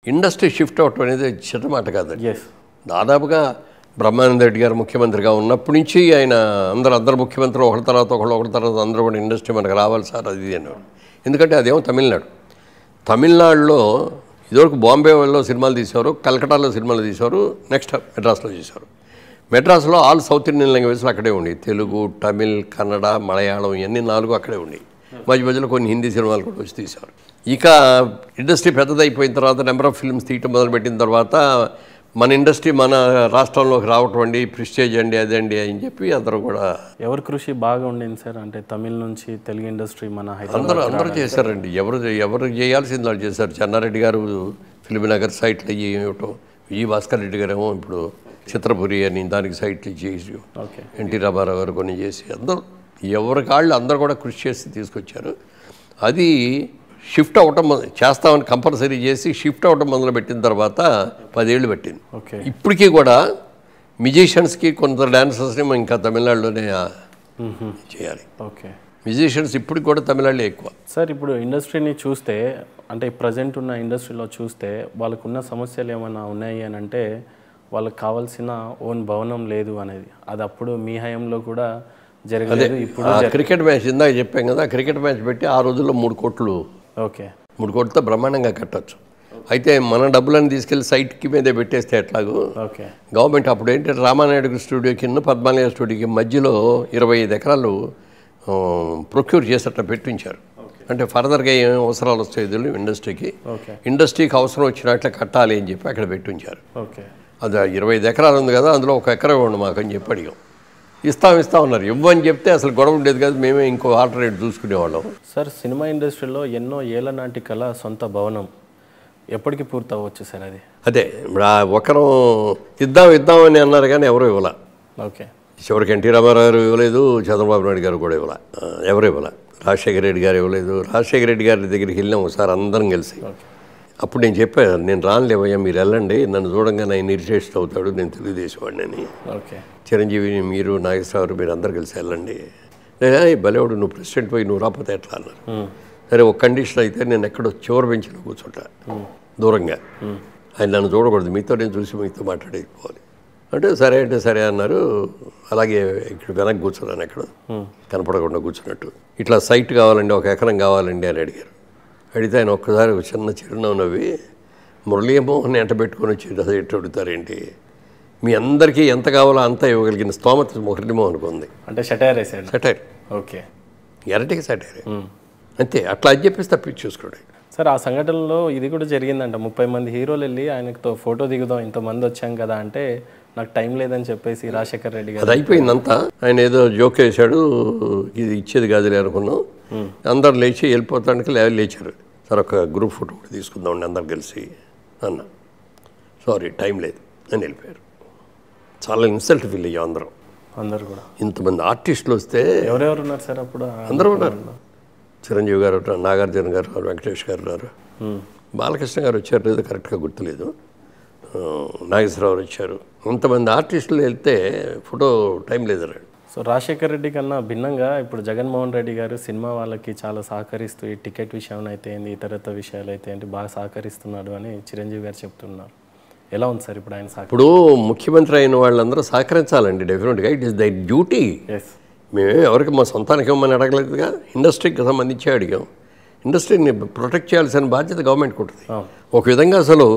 Industry shift అవటం అనేది చిన్న మాట కాదండి ఎస్ దాదాపుగా బ్రహ్మానంద రెడ్డి గారు ముఖ్యమంత్రిగా ఉన్నప్పటి నుంచి ఆయన అందరు అందరు ముఖ్యమంత్రులు ఒకరి తర్వాత ఒకళ్ళు ఒకరి తర్వాత అందరూ కూడా ఇండస్ట్రీ మనకు రావాలి సార్ అది ఇది అనేవారు ఎందుకంటే అదేమో తమిళనాడు తమిళనాడులో ఇదివరకు బాంబేలో సినిమాలు తీసేవారు కలకటాలో సినిమాలు తీసేవారు నెక్స్ట్ మెడ్రాస్లో చేశారు మెడ్రాస్లో ఆల్ సౌత్ ఇండియన్ లాంగ్వేజ్లు అక్కడే ఉండి తెలుగు తమిళ్ కన్నడ మలయాళం ఇవన్నీ నాలుగు అక్కడే ఉండి మధ్య మధ్యలో కొన్ని హిందీ సినిమాలు కూడా వచ్చి తీశారు ఇక ఇండస్ట్రీ పెద్దదైపోయిన తర్వాత నెంబర్ ఆఫ్ ఫిల్మ్స్ తీయటం మొదలుపెట్టిన తర్వాత మన ఇండస్ట్రీ మన రాష్ట్రంలోకి రావటం అండి ప్రిస్టేజ్ అండి అదండి అని చెప్పి అందరూ కూడా ఎవరి కృషి బాగా ఉండింది సార్ అంటే తమిళ నుంచి తెలుగు ఇండస్ట్రీ మన హైదరాబాద్ అందరూ అందరూ చేశారండి ఎవరు ఎవరు చేయాల్సింది వాళ్ళు చేశారు చెన్నారెడ్డి గారు ఫిల్మ్నగర్ సైట్లు ఇవ్వటం విజయ భాస్కర్ రెడ్డి గారు ఏమో ఇప్పుడు చిత్రపురి అని దానికి సైట్లు చేసి ఓకే ఎన్టీ రామారావు గారు కొన్ని చేసి అందరూ ఎవరి కాళ్ళు అందరూ కూడా కృషి చేసి తీసుకొచ్చారు అది షిఫ్ట్ అవటం మొద- చేస్తామని కంపల్సరీ చేసి షిఫ్ట్ అవటం మొదలుపెట్టిన తర్వాత పదేళ్ళు పెట్టింది ఓకే ఇప్పటికీ కూడా మ్యూజిషియన్స్కి కొందరు డాన్సర్స్ని మనం ఇంకా తమిళనాడులోనే ఆ, చేయాలి ఓకే మ్యూజిషియన్స్ ఇప్పటికి కూడా తమిళనాడులో ఎక్కువ సార్ ఇప్పుడు ఇండస్ట్రీని చూస్తే అంటే ప్రజెంట్ ఉన్న ఇండస్ట్రీలో చూస్తే వాళ్ళకున్న సమస్యలు ఏమైనా ఉన్నాయి అని అంటే వాళ్ళకి కావాల్సిన ఓన్ భవనం లేదు అనేది అది అప్పుడు మీ హయాంలో కూడా జరగలేదు ఇప్పుడు ఆ క్రికెట్ మ్యాచ్ ఇందాక చెప్పాం కదా ఆ క్రికెట్ మ్యాచ్ పెట్టి ఆ రోజుల్లో మూడు కోట్లు ఓకే మూడు కోట్లతో బ్రహ్మాండంగా కట్టొచ్చు అయితే మన డబ్బులను తీసుకెళ్లి సైట్కి మీదే పెట్టేస్తే ఎట్లాగో ఓకే గవర్నమెంట్ అప్పుడు ఏంటంటే రామానాయుడు స్టూడియో కింద పద్మాలయ స్టూడియోకి మధ్యలో ఇరవై ఐదు ఎకరాలు ప్రొక్యూర్ చేసేట్లా పెట్టించారు అంటే ఫర్దర్గా ఏం అవసరాలు వస్తాయి తెలియదు ఇండస్ట్రీకి ఓకే ఇండస్ట్రీకి అవసరం వచ్చినట్లు కట్టాలి అని చెప్పి అక్కడ పెట్టించారు ఓకే అది ఇరవై ఐదు ఎకరాలు ఉంది కదా అందులో ఒక ఎకరం ఇవ్వండి మాకు అని చెప్పి అడిగాం ఇస్తాం ఇస్తాం అన్నారు ఇవ్వని చెప్తే అసలు గొడవ ఉండేది కాదు మేమే ఇంకో ఆల్టర్నేట్ చూసుకునేవాళ్ళం సార్ సినిమా ఇండస్ట్రీలో ఎన్నో ఏళ్ళ నాటి కళ సొంత భవనం ఎప్పటికి పూర్తవచ్చు సార్ అది అదే ఇప్పుడు ఆ ఒకరం ఇద్దాం ఇద్దాం అని అన్నారు కానీ ఎవరు ఇవ్వాల ఓకే చివరికి ఎన్టీ రామారావు గారు ఇవ్వలేదు చంద్రబాబు నాయుడు గారు కూడా ఇవ్వాల ఆ, ఎవరు ఇవ్వాల రాజశేఖర రెడ్డి గారు ఇవ్వలేదు రాజశేఖర రెడ్డి గారి దగ్గరికి వెళ్ళాం ఒకసారి అందరం కలిసి ఓకే అప్పుడు నేను చెప్పాను నేను రానులేవయ్యా మీరు వెళ్ళండి నన్ను చూడంగానే ఆయన ఇరిటేషన్ అవుతాడు నేను తెలుగుదేశం వాడిని ఓకే చిరంజీవి మీరు నాగేశ్వరరావు మీరు అందరు కలిసి వెళ్ళండి లేదా "ఏయ్, భలేవాడు నువ్వు ప్రెసిడెంట్ పోయి నువ్వు రాకపోతే ఎట్లా అన్నారు సరే ఒక కండిషన్ అయితే నేను ఎక్కడో చివరి బెంచ్లో కూర్చుంటా దూరంగా ఆయన నన్ను చూడకూడదు మీతో నేను చూసి మీతో మాట్లాడేసుకోవాలి అంటే సరే అంటే సరే అన్నారు అలాగే ఇక్కడ వెనక్కి కూర్చున్నాను ఎక్కడ కనపడకుండా కూర్చున్నట్టు ఇట్లా సైట్ కావాలండి ఒక ఎకరం కావాలండి అని అడిగారు అడిగితే ఆయన ఒక్కసారి ఒక చిన్న చిరునవ్వు నవ్వి మురళీమోహన్ ఎంట పెట్టుకొని వచ్చి సైట్ అడుగుతారేంటి మీ అందరికీ ఎంత కావాలో అంత ఇవ్వగలిగిన స్తోమత మురళీమోహన్కి ఉంది అంటే షటైర్ వేసాడు సెటైర్ ఓకే ఎరటికి సెటైర్ అంతే అట్లా అని చెప్పేసి తప్పించి చూసుకోండి సార్ ఆ సంఘటనలో ఇది కూడా జరిగిందంట ముప్పై మంది హీరోలు వెళ్ళి ఆయనతో ఫోటో దిగుదాం ఇంతమంది వచ్చాం కదా అంటే నాకు టైం లేదని చెప్పేసి రాజశేఖర్ రెడ్డి గారు అది అయిపోయిందంతా ఆయన ఏదో జోక్ వేశాడు ఇది ఇచ్చేది కాదులే అనుకున్నాం అందరు లేచి వెళ్ళిపోతానికి లే లేచారు సార్ ఒక గ్రూప్ ఫోటో కూడా తీసుకుందామండి అందరు కలిసి అన్న సారీ టైం లేదు అని వెళ్ళిపోయారు చాలా ఇన్సల్ట్ ఫీల్ అయ్యాం అందరం అందరు కూడా ఇంతమంది ఆర్టిస్టులు వస్తే ఎవరెవరు ఉన్నారు సార్ అప్పుడు అందరూ ఉన్నారు చిరంజీవి గారు ఉన్నారు, నాగార్జున గారు ఉన్నారు, వెంకటేష్ గారు ఉన్నారు మ్మ్. బాలకృష్ణ గారు వచ్చారు లేదో కరెక్ట్గా గుర్తులేదు ఆ, నాగేశ్వరరావు వచ్చారు ఇంతమంది ఆర్టిస్టులు వెళ్తే ఫోటో టైం లేదన్నాడు సో రాజశేఖర్ రెడ్డి కన్నా భిన్నంగా ఇప్పుడు జగన్మోహన్ రెడ్డి గారు సినిమా వాళ్ళకి చాలా సహకరిస్తూ ఈ టికెట్ విషయం అయితే ఏంటి ఇతరత్ర విషయాలు అయితే ఏంటి బాగా సహకరిస్తున్నాడు అని చిరంజీవి గారు చెప్తున్నారు ఎలా ఉంది సార్ ఇప్పుడు ఆయన సహకరి ఇప్పుడు ముఖ్యమంత్రి అయిన వాళ్ళందరూ సహకరించాలండి డెఫినెట్గా ఇట్ ఈస్ దై డ్యూటీ ఎస్ మేమే ఎవరికి మా సొంతానికి ఇవ్వమని అడగలేదుగా ఇండస్ట్రీకి సంబంధించి అడిగాం ఇండస్ట్రీని ప్రొటెక్ట్ చేయాల్సిన బాధ్యత గవర్నమెంట్కి ఉంటుంది అవును ఒక విధంగా అసలు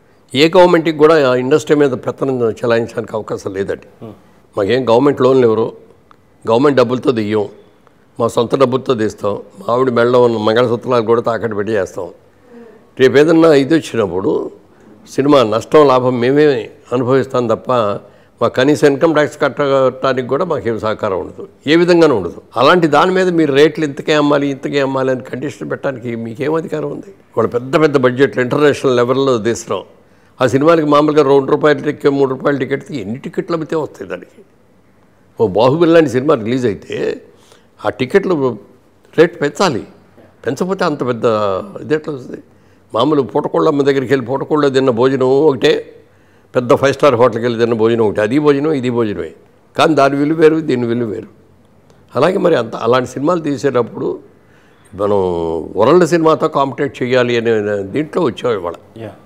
ఏ గవర్నమెంట్కి కూడా ఆ ఇండస్ట్రీ మీద పెత్తనం చెలాయించడానికి అవకాశం లేదండి మాకేం గవర్నమెంట్ లోన్లు ఎవరు గవర్నమెంట్ డబ్బులతో దియ్యం మా సొంత డబ్బులతో తీస్తాం మా ఆవిడ మెడలో ఉన్న మంగళసూత్రాలు కూడా తాకట్టు పెట్టి చేస్తాం రేపు ఏదన్నా ఇది వచ్చినప్పుడు సినిమా నష్టం లాభం మేమే అనుభవిస్తాం తప్ప మా కనీస ఇన్కమ్ ట్యాక్స్ కట్టడానికి కూడా మాకేం సహకారం ఉండదు ఏ విధంగానూ ఉండదు అలాంటి దాని మీద మీరు రేట్లు ఇంతకే అమ్మాలి ఇంతకే అమ్మాలి అని కండిషన్ పెట్టడానికి మీకేం అధికారం ఉంది వాళ్ళు పెద్ద పెద్ద బడ్జెట్లు ఇంటర్నేషనల్ లెవెల్లో తీస్తున్నాం ఆ సినిమాకి మామూలుగా రెండు రూపాయల టికెట్ మూడు రూపాయల టికెట్కి ఎన్ని టికెట్లు అమ్మితే వస్తాయి దానికి ఓ బాహుబలి లాంటి సినిమా రిలీజ్ అయితే ఆ టికెట్లు రేట్ పెంచాలి పెంచకపోతే అంత పెద్ద ఇది ఎట్లా వస్తుంది మామూలు పూటకోళ్ళమ్మ దగ్గరికి వెళ్ళి పూటకోళ్ళ తిన్న భోజనం ఒకటే పెద్ద ఫైవ్ స్టార్ హోటల్కి వెళ్ళి తిన్న భోజనం ఒకటి అది భోజనం ఇది భోజనమే కానీ దాని విలువ వేరు దీని విలువ వేరు అలాగే మరి అంత అలాంటి సినిమాలు తీసేటప్పుడు మనం వరల్డ్ సినిమాతో కాంపిటేట్ చేయాలి అనే దీంట్లో వచ్చాం ఇవాళ యా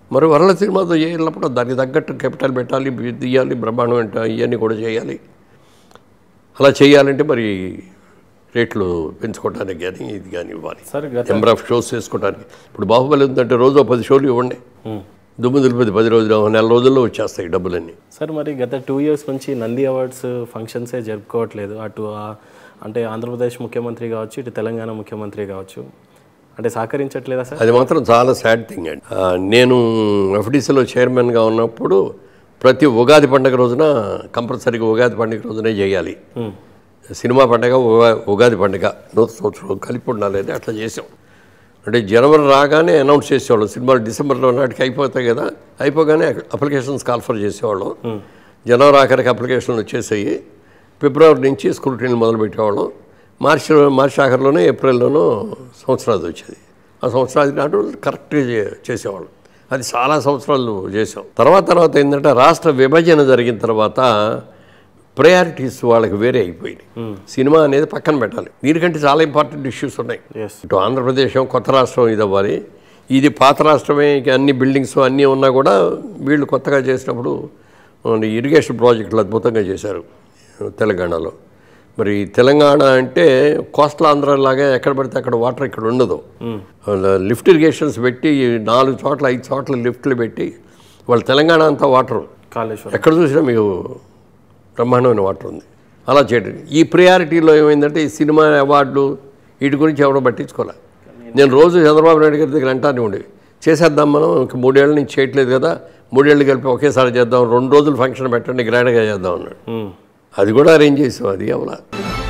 మరి వరల సినిమాతో చేయాలన్నప్పుడు దానికి తగ్గట్టు క్యాపిటల్ పెట్టాలి తీయాలి బ్రహ్మాండం అంటే ఇవన్నీ కూడా చేయాలి అలా చేయాలంటే మరి రేట్లు పెంచుకోవడానికి కానీ ఇది కానీ ఇవ్వాలి సార్ గత నెంబర్ ఆఫ్ షోస్ చేసుకోవడానికి ఇప్పుడు బాహుబలి ఉందంటే రోజు ఓ పది షోలు ఇవ్వండి దుమ్ము దులిపది పది రోజులు నెల రోజుల్లో వచ్చేస్తాయి డబ్బులన్నీ సార్ మరి గత టూ ఇయర్స్ నుంచి నంది అవార్డ్స్ ఫంక్షన్సే జరుపుకోవట్లేదు అటు ఆ- అంటే ఆంధ్రప్రదేశ్ ముఖ్యమంత్రి కావచ్చు ఇటు తెలంగాణ ముఖ్యమంత్రి కావచ్చు అంటే సహకరించట్లేదా సార్ అది మాత్రం చాలా సాడ్ థింగ్ అండి ఆ, నేను ఎఫ్డీసీలో చైర్మన్గా ఉన్నప్పుడు ప్రతి ఉగాది పండుగ రోజున కంపల్సరీగా ఉగాది పండుగ రోజునే చేయాలి సినిమా పండుగ ఉగా ఉగాది పండుగ నూతన సంవత్సరం కలిపి ఉండాలి అని అట్లా చేసాం అంటే జనవరి రాగానే అనౌన్స్ చేసేవాళ్ళం సినిమాలు డిసెంబర్లో నాటికి అయిపోతాయి కదా అయిపోగానే అప్లికేషన్స్ కాల్ఫర్ చేసేవాళ్ళం జనవరి ఆఖరికి అప్లికేషన్లు వచ్చేసాయి ఫిబ్రవరి నుంచి స్క్రూటీన్లు మొదలు పెట్టేవాళ్ళం మార్చి మార్చి ఆఖరిలోనే ఏప్రిల్లోనూ సంవత్సరాది వచ్చేది ఆ సంవత్సరాది నాటు కరెక్ట్గా చే- చేసేవాళ్ళం అది చాలా సంవత్సరాలు చేసాం తర్వాత తర్వాత ఏంటంటే రాష్ట్ర విభజన జరిగిన తర్వాత ప్రయారిటీస్ వాళ్ళకి వేరే అయిపోయినాయి సినిమా అనేది పక్కన పెట్టాలి దీనికంటే చాలా ఇంపార్టెంట్ ఇష్యూస్ ఉన్నాయి ఎస్ ఇటు ఆంధ్రప్రదేశ్ కొత్త రాష్ట్రం ఇది అవ్వాలి ఇది పాత రాష్ట్రమే ఇక అన్ని బిల్డింగ్స్ అన్నీ ఉన్నా కూడా వీళ్ళు కొత్తగా చేసినప్పుడు మన ఇరిగేషన్ ప్రాజెక్టులు అద్భుతంగా చేశారు తెలంగాణలో మరి తెలంగాణ అంటే కోస్టల్ ఆంధ్ర లాగా ఎక్కడ పడితే అక్కడ వాటర్ ఇక్కడ ఉండదు వాళ్ళ లిఫ్ట్ ఇరిగేషన్స్ పెట్టి నాలుగు చోట్ల ఐదు చోట్ల లిఫ్ట్లు పెట్టి వాళ్ళ తెలంగాణ అంతా వాటర్ కాళేశ్వరం ఎక్కడ చూసినా మీకు బ్రహ్మాండమైన వాటర్ ఉంది అలా చేయడం ఈ ప్రియారిటీలో ఏమైందంటే ఈ సినిమా అవార్డులు వీటి గురించి ఎవడో పట్టించుకోలే నేను రోజు చంద్రబాబు నాయుడు గారి దగ్గర అంటానే ఉండేవి చేసేద్దాం మనం ఇంక మూడేళ్ళ నుంచి చేయట్లేదు కదా మూడేళ్ళు కలిపి ఒకేసారి చేద్దాం రెండు రోజులు ఫంక్షన్ పెట్టండి గ్రాండ్గా చేద్దాం అన్నాడు మ్మ్. అది కూడా అరేంజ్ చేసాం అది అవలా